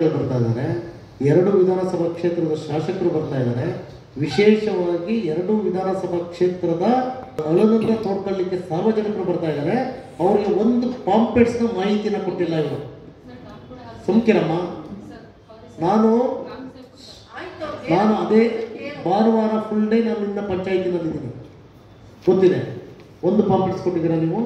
ಬರ್ತಾ ಇದ್ದಾರೆ ಎರಡು ವಿಧಾನಸಭಾ ಕ್ಷೇತ್ರದ ಶಾಸಕರು ಬರ್ತಾ ಇದ್ದಾರೆ ವಿಶೇಷವಾಗಿ ಎರಡು ವಿಧಾನಸಭಾ ಕ್ಷೇತ್ರದ ಅಳನನ್ನ ತೋಡ್ಕೊಳ್ಳಿಕ್ಕೆ ಸಾರ್ವಜನಿಕರು ಬರ್ತಾ ಇದ್ದಾರೆ ಅವರಿಗೆ ಒಂದು ಪಾಂಪೆಟ್ಸ್ನ ಮಾಹಿತಿನ ಕೊಟ್ಟಿಲ್ಲ ಇವರು ಸುಮ್ಕಿರಮ್ಮ ನಾನು ನಾನು ಅದೇ ಭಾನುವಾರ ಫುಲ್ ಡೇ ನಾನು ನಿನ್ನ ಪಂಚಾಯತಿನಲ್ಲಿದ್ದೀನಿ ಗೊತ್ತಿದೆ ಒಂದು ಪಾಂಪೆಟ್ಸ್ ಕೊಟ್ಟಿದ್ದೀರಾ ನೀವು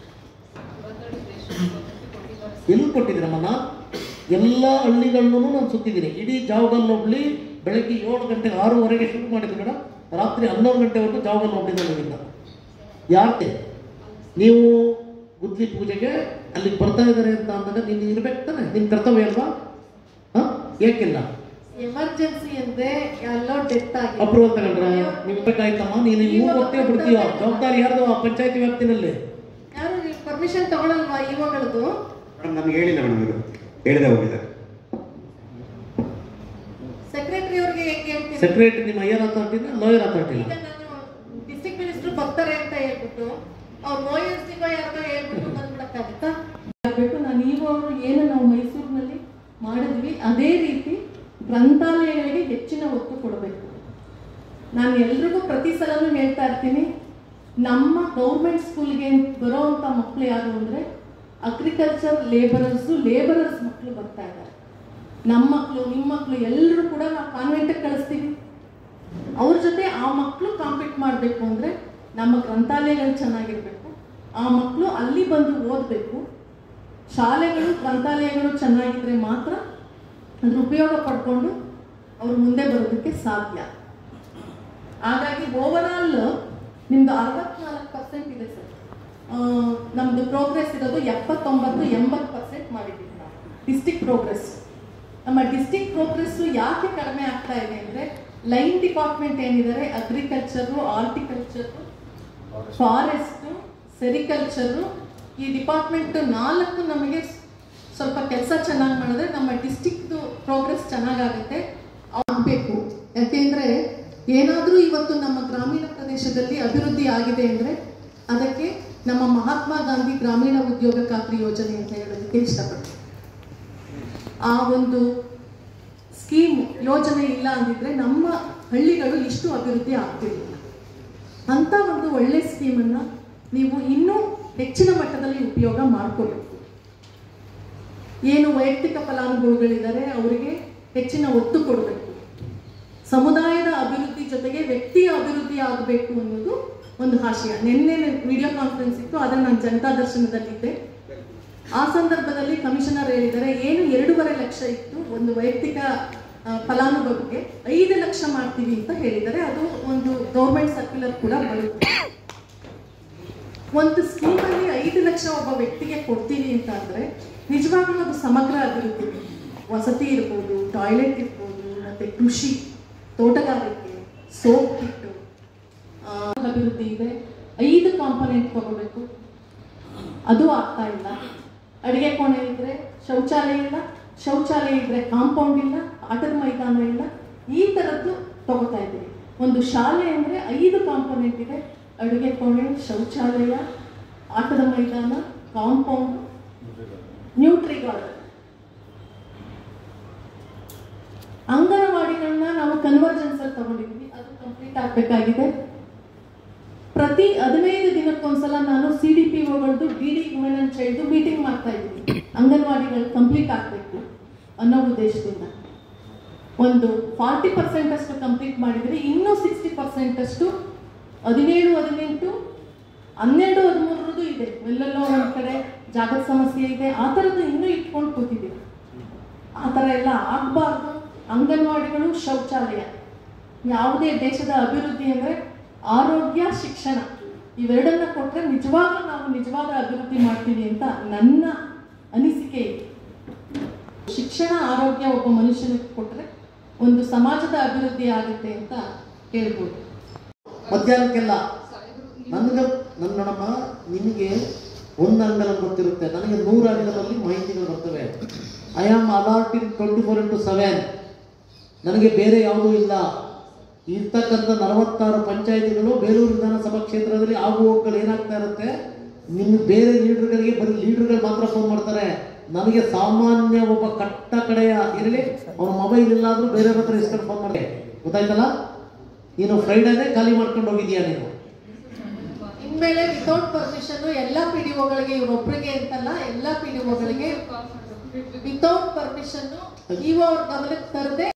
ಎಲ್ಲಿ ಕೊಟ್ಟಿದ್ದೀರಮ್ಮ ನಾ ಎಲ್ಲ ಹಳ್ಳಿಗಳನ್ನೂ ನಾನು ಸುತ್ತಿದ್ದೀನಿ ಇಡೀ ಜಾವಗಲ್ ಹೋಬಳಿ ಬೆಳಗ್ಗೆ ಏಳು ಗಂಟೆಗೆ ಆರೂವರೆಗೆ ಶುರು ಮಾಡಿದ್ದು ಮೇಡಮ್ ರಾತ್ರಿ ಹನ್ನೊಂದು ಗಂಟೆವರೆಗೂ ಜಾವಗಲ್ ಹೋಬಳಿನಲ್ಲಿದ್ದ ಯಾಕೆ ನೀವು ಗುದ್ಲಿ ಪೂಜೆಗೆ ಅಲ್ಲಿಗೆ ಬರ್ತಾ ಇದ್ದಾರೆ ಅಂತ ಅಂದಾಗ ನೀನು ಇರ್ಬೇಕು ತಾನೆ ನಿನ್ನ ಕರ್ತವ್ಯ ಅಲ್ವಾ ಹಾಂ ಏಕಿಲ್ಲ ಎಮರ್ಜೆನ್ಸಿ ಅಂದ್ರೆ ಎಲ್ಲೋ ಡೆತ್ ಆಗಿದೆ ಅಪ್ರೂವಲ್ ತಗೊಂಡ್ರ ನಿಮ್ಗೆ ಬೇಕಾಯ್ತಮ್ಮ ನೀನು ಇವು ಹೋಗ್ತೇ ಬಿಡ್ತೀಯ ಜವಾಬ್ದಾರಿ ಯಾರ್ದು ಆ ಪಂಚಾಯತಿ ವ್ಯಾಪ್ತಿನಲ್ಲಿ ಯಾರು ಪರ್ಮಿಷನ್ ತಗೊಳಲ್ವಾ ಇವಾಗಳದು ಮೇಡಮ್ ನಮ್ಗೆ ಹೇಳಿಲ್ಲ ಮೇಡಮ್ ಇದು ಹೇಳಿದೆ ಹೋಗಿದ್ದಾರೆ ಸೆಕ್ರೆಟರಿ ಅವ್ರಿಗೆ ಹೆಂಗೆ ಹೇಳ್ತೀನಿ ಸೆಕ್ರೆಟರಿ ನಿಮ್ಮ ಹೈಯರ್ ಅಥಾರಿಟಿನ ಲೋಯರ್ ಅಥಾರಿಟಿನ ಈಗ ನಾನು ಡಿಸ್ಟ್ರಿಕ್ಟ್ ಮಿನಿಸ್ಟರ್ ಬರ್ತಾರೆ ಅಂತ ಹೇಳ್ಬಿಟ್ಟು ಅವ್ರು ಓಎಸ್ಟಿಗೋ ಯಾರಿಗೋ ಹೇಳ್ಬಿಟ್ಟು ಬಂದ್ಬಿಡಕ್ಕಾಗುತ್ತಾ ಆಗಬೇಕು ನಾನು ಇವಾಗ ಏನು ನಾವು ಮೈಸೂರಿನಲ್ಲಿ ಮಾಡಿದ್ವಿ ಅದೇ ರೀತಿ ಗ್ರಂಥಾಲಯಗಳಿಗೆ ಹೆಚ್ಚಿನ ಒತ್ತು ಕೊಡಬೇಕು ನಾನು ಎಲ್ರಿಗೂ ಪ್ರತಿ ಸಲನೂ ಹೇಳ್ತಾ ಇರ್ತೀನಿ ನಮ್ಮ ಗೌರ್ಮೆಂಟ್ ಸ್ಕೂಲ್ಗೆ ಬರೋವಂಥ ಮಕ್ಕಳು ಯಾರು ಅಂದರೆ ಅಗ್ರಿಕಲ್ಚರ್ ಲೇಬರರ್ಸು ಲೇಬರರ್ಸ್ ಮಕ್ಕಳು ಬರ್ತಾ ಇದ್ದಾರೆ ನಮ್ಮ ಮಕ್ಕಳು ನಿಮ್ಮ ಮಕ್ಕಳು ಎಲ್ಲರೂ ಕೂಡ ನಾವು ಕಾನ್ವೆಂಟಿಗೆ ಕಳಿಸ್ತೀವಿ ಅವ್ರ ಜೊತೆ ಆ ಮಕ್ಕಳು ಕಾಂಪೀಟ್ ಮಾಡಬೇಕು ಅಂದರೆ ನಮ್ಮ ಗ್ರಂಥಾಲಯಗಳು ಚೆನ್ನಾಗಿರಬೇಕು ಆ ಮಕ್ಕಳು ಅಲ್ಲಿ ಬಂದು ಓದಬೇಕು ಶಾಲೆಗಳು ಗ್ರಂಥಾಲಯಗಳು ಚೆನ್ನಾಗಿದ್ರೆ ಮಾತ್ರ ಅದ್ರ ಉಪಯೋಗ ಪಡ್ಕೊಂಡು ಅವ್ರು ಮುಂದೆ ಬರೋದಕ್ಕೆ ಸಾಧ್ಯ ಹಾಗಾಗಿ ಓವರಾಲ್ ನಿಮ್ದು ಅರವತ್ನಾಲ್ಕು ಪರ್ಸೆಂಟ್ ಇದೆ ಸರ್ ನಮ್ಮದು ಪ್ರೋಗ್ರೆಸ್ ಇರೋದು ಎಪ್ಪತ್ತೊಂಬತ್ತು ಎಂಬತ್ತು ಪರ್ಸೆಂಟ್ ಮಾಡಿದ್ದೀವಿ ನಾವು ಡಿಸ್ಟಿಕ್ ಪ್ರೋಗ್ರೆಸ್ ನಮ್ಮ ಡಿಸ್ಟಿಕ್ ಪ್ರೋಗ್ರೆಸ್ಸು ಯಾಕೆ ಕಡಿಮೆ ಆಗ್ತಾ ಇದೆ ಅಂದರೆ ಲೈನ್ ಡಿಪಾರ್ಟ್ಮೆಂಟ್ ಏನಿದ್ದಾರೆ ಅಗ್ರಿಕಲ್ಚರು ಆರ್ಟಿಕಲ್ಚರು ಫಾರೆಸ್ಟು ಸೆರಿಕಲ್ಚರು ಈ ಡಿಪಾರ್ಟ್ಮೆಂಟ್ ನಾಲ್ಕು ನಮಗೆ ಸ್ವಲ್ಪ ಕೆಲಸ ಚೆನ್ನಾಗಿ ಮಾಡಿದ್ರೆ ನಮ್ಮ ಡಿಸ್ಟಿಕ್ದು ಪ್ರೋಗ್ರೆಸ್ ಚೆನ್ನಾಗಾಗುತ್ತೆ ಆಗಬೇಕು ಯಾಕೆಂದರೆ ಏನಾದರೂ ಇವತ್ತು ನಮ್ಮ ಗ್ರಾಮೀಣ ಪ್ರದೇಶದಲ್ಲಿ ಅಭಿವೃದ್ಧಿ ಆಗಿದೆ ಅಂದರೆ ಅದಕ್ಕೆ ನಮ್ಮ ಮಹಾತ್ಮ ಗಾಂಧಿ ಗ್ರಾಮೀಣ ಉದ್ಯೋಗ ಖಾತ್ರಿ ಯೋಜನೆ ಅಂತ ಹೇಳೋದಕ್ಕೆ ಇಷ್ಟಪಡ್ತೀನಿ ಆ ಒಂದು ಸ್ಕೀಮ್ ಯೋಜನೆ ಇಲ್ಲ ಅಂದಿದ್ರೆ ನಮ್ಮ ಹಳ್ಳಿಗಳು ಇಷ್ಟು ಅಭಿವೃದ್ಧಿ ಆಗ್ತಿರಲಿಲ್ಲ ಅಂತ ಒಂದು ಒಳ್ಳೆ ಸ್ಕೀಮನ್ನು ನೀವು ಇನ್ನೂ ಹೆಚ್ಚಿನ ಮಟ್ಟದಲ್ಲಿ ಉಪಯೋಗ ಮಾಡಿಕೊಳ್ಬೇಕು ಏನು ವೈಯಕ್ತಿಕ ಫಲಾನುಭವಿಗಳಿದ್ದಾರೆ ಅವರಿಗೆ ಹೆಚ್ಚಿನ ಒತ್ತು ಕೊಡಬೇಕು ಸಮುದಾಯದ ಅಭಿವೃದ್ಧಿ ಜೊತೆಗೆ ವ್ಯಕ್ತಿಯ ಅಭಿವೃದ್ಧಿ ಆಗಬೇಕು ಅನ್ನೋದು ಒಂದು ಆಶಯ ನಿನ್ನೆ ವಿಡಿಯೋ ಕಾನ್ಫರೆನ್ಸ್ ಇತ್ತು ಅದನ್ನು ನಾನು ಜನತಾ ದರ್ಶನದಲ್ಲಿದ್ದೆ ಆ ಸಂದರ್ಭದಲ್ಲಿ ಕಮಿಷನರ್ ಹೇಳಿದ್ದಾರೆ ಏನು ಎರಡೂವರೆ ಲಕ್ಷ ಇತ್ತು ಒಂದು ವೈಯಕ್ತಿಕ ಆ, ಫಲಾನುಭವಿಗೆ ಐದು ಲಕ್ಷ ಮಾಡ್ತೀವಿ ಅಂತ ಹೇಳಿದ್ದಾರೆ ಅದು ಒಂದು ಗೌರ್ಮೆಂಟ್ ಸರ್ಕ್ಯುಲರ್ ಕೂಡ ಬರುತ್ತೆ ಒಂದು ಸ್ಕೀಮಲ್ಲಿ ಐದು ಲಕ್ಷ ಒಬ್ಬ ವ್ಯಕ್ತಿಗೆ ಕೊಡ್ತೀವಿ ಅಂತ ಅಂದ್ರೆ ನಿಜವಾಗ್ಲೂ ಅದು ಸಮಗ್ರ ಅಭಿವೃದ್ಧಿ ವಸತಿ ಇರ್ಬೋದು ಟಾಯ್ಲೆಟ್ ಇರ್ಬೋದು ಮತ್ತೆ ಕೃಷಿ ತೋಟಗಾರಿಕೆ ಸೋಪ್ ಕಿಟ್ಟು ಆ, ಅಭಿವೃದ್ಧಿ ಇದೆ ಐದು ಕಾಂಪೊನೆಂಟ್ ತಗೋಬೇಕು ಅದು ಆಗ್ತಾ ಇಲ್ಲ ಅಡುಗೆ ಕೋಣೆ ಇದ್ರೆ ಶೌಚಾಲಯ ಇಲ್ಲ ಶೌಚಾಲಯ ಇದ್ರೆ ಕಾಂಪೌಂಡ್ ಇಲ್ಲ ಆಟದ ಮೈದಾನ ಇಲ್ಲ ಈ ಥರದ್ದು ತಗೋತಾ ಇದ್ದೀವಿ ಒಂದು ಶಾಲೆ ಅಂದರೆ ಐದು ಕಾಂಪೊನೆಂಟ್ ಇದೆ ಅಡುಗೆ ಕೋಣೆ ಶೌಚಾಲಯ ಆಟದ ಮೈದಾನ ಕಾಂಪೌಂಡ್ ನ್ಯೂಟ್ರಿ ಗಾರ್ಡನ್ ಅಂಗನವಾಡಿಗಳನ್ನ ನಾವು ಕನ್ವರ್ಜೆನ್ಸ್ ಅಲ್ಲಿ ತಗೊಂಡಿದ್ವಿ ಅದು ಕಂಪ್ಲೀಟ್ ಆಗಬೇಕಾಗಿದೆ ಪ್ರತಿ ಹದಿನೈದು ದಿನಕ್ಕೊಂದ್ಸಲ ನಾನು ಸಿ ಡಿ ಪಿ ಒಗಳದ್ದು D D women and child meeting ಮಾಡ್ತಾ ಇದ್ದೀನಿ ಅಂಗನವಾಡಿಗಳು ಕಂಪ್ಲೀಟ್ ಆಗಬೇಕು ಅನ್ನೋ ಉದ್ದೇಶದಿಂದ ಒಂದು ಫಾರ್ಟಿ ಪರ್ಸೆಂಟ್ ಅಷ್ಟು ಕಂಪ್ಲೀಟ್ ಮಾಡಿದರೆ ಇನ್ನೂ ಸಿಕ್ಸ್ಟಿ ಪರ್ಸೆಂಟ್ ಅಷ್ಟು ಹದಿನೇಳು ಹದಿನೆಂಟು ಹನ್ನೆರಡು ಹದಿಮೂರರದ್ದು ಇದೆ ಎಲ್ಲೆಲ್ಲೋ ಒಂದು ಕಡೆ ಜಾಗದ ಸಮಸ್ಯೆ ಇದೆ ಆ ಥರದ್ದು ಇನ್ನೂ ಇಟ್ಕೊಂಡು ಕೂತಿದ್ದೀವಿ ಆ ಥರ ಎಲ್ಲ ಆಗಬಾರ್ದು ಅಂಗನವಾಡಿಗಳು ಶೌಚಾಲಯ ಯಾವುದೇ ದೇಶದ ಅಭಿವೃದ್ಧಿ ಅಂದರೆ ಆರೋಗ್ಯ ಶಿಕ್ಷಣ ಇವೆರಡನ್ನ ಕೊಟ್ಟರೆ ನಿಜವಾಗ್ಲೂ ನಾವು ನಿಜವಾದ ಅಭಿವೃದ್ಧಿ ಮಾಡ್ತೀವಿ ಅಂತ ನನ್ನ ಅನಿಸಿಕೆ ಇದೆ ಶಿಕ್ಷಣ ಆರೋಗ್ಯ ಒಬ್ಬ ಮನುಷ್ಯನಿಗೆ ಕೊಟ್ಟರೆ ಒಂದು ಸಮಾಜದ ಅಭಿವೃದ್ಧಿ ಆಗುತ್ತೆ ಅಂತ ಹೇಳ್ಬೋದು ಮಧ್ಯಾಹ್ನಕ್ಕೆಲ್ಲ ನನಗೆ ನನ್ನ ನೋಡಮ್ಮ ನಿಮಗೆ ಒಂದು ಅಂಗಲ ಗೊತ್ತಿರುತ್ತೆ ನನಗೆ ನೂರು ಅಂಗಲಲ್ಲಿ ಮಾಹಿತಿಗಳು ಬರ್ತವೆ I am alerting twenty four into seven ನನಗೆ ಬೇರೆ ಯಾವುದೂ ಇಲ್ಲ ಇರ್ತಕ್ಕಂಥ ನಲವತ್ತಾರು ಪಂಚಾಯಿತಿಗಳು ಬೇಲೂರು ವಿಧಾನಸಭಾ ಕ್ಷೇತ್ರದಲ್ಲಿ ಆಗು ಹೋಗ್ಗಳು ಏನಾಗ್ತಾ ಇರುತ್ತೆ ನಿಮ್ಮ ಬೇರೆ ಲೀಡರ್ಗಳಿಗೆ ಬರೀ ಲೀಡರ್ಗಳು ಮಾತ್ರ ಫೋನ್ ಮಾಡ್ತಾರೆ ನನಗೆ ಸಾಮಾನ್ಯ ಒಬ್ಬ ಕಟ್ಟ ಕಡೆಯ ಇರಲಿ ಅವನ ಮೊಬೈಲ್ ಇಲ್ಲ ಆದ್ರೂ ಬೇರೆಯವ್ರ ಹತ್ರ ಇಸ್ಕೊಂಡು ಫೋನ್ ಮಾಡಿ ಗೊತ್ತಾಯ್ತಲ್ಲ ನೀನು ಫ್ರೈಡೇನೆ ಖಾಲಿ ಮಾಡ್ಕೊಂಡು ಹೋಗಿದೀಯ ನೀನು ಇನ್ಮೇಲೆ ವಿತೌಟ್ ಪರ್ಮಿಷನ್ ಎಲ್ಲ ಪಿ ಡಿ ಒಗಳಿಗೆ ಇವ್ರೊಬ್ರಿಗೆ ಅಂತಲ್ಲ ಎಲ್ಲ ಪಿ ಡಿ ಒಗಳಿಗೆ ವಿತೌಟ್ ಪರ್ಮಿಷನ್ ಇಒ ಅವ್ರ ಗಮನಕ್ಕೆ ತರದೆ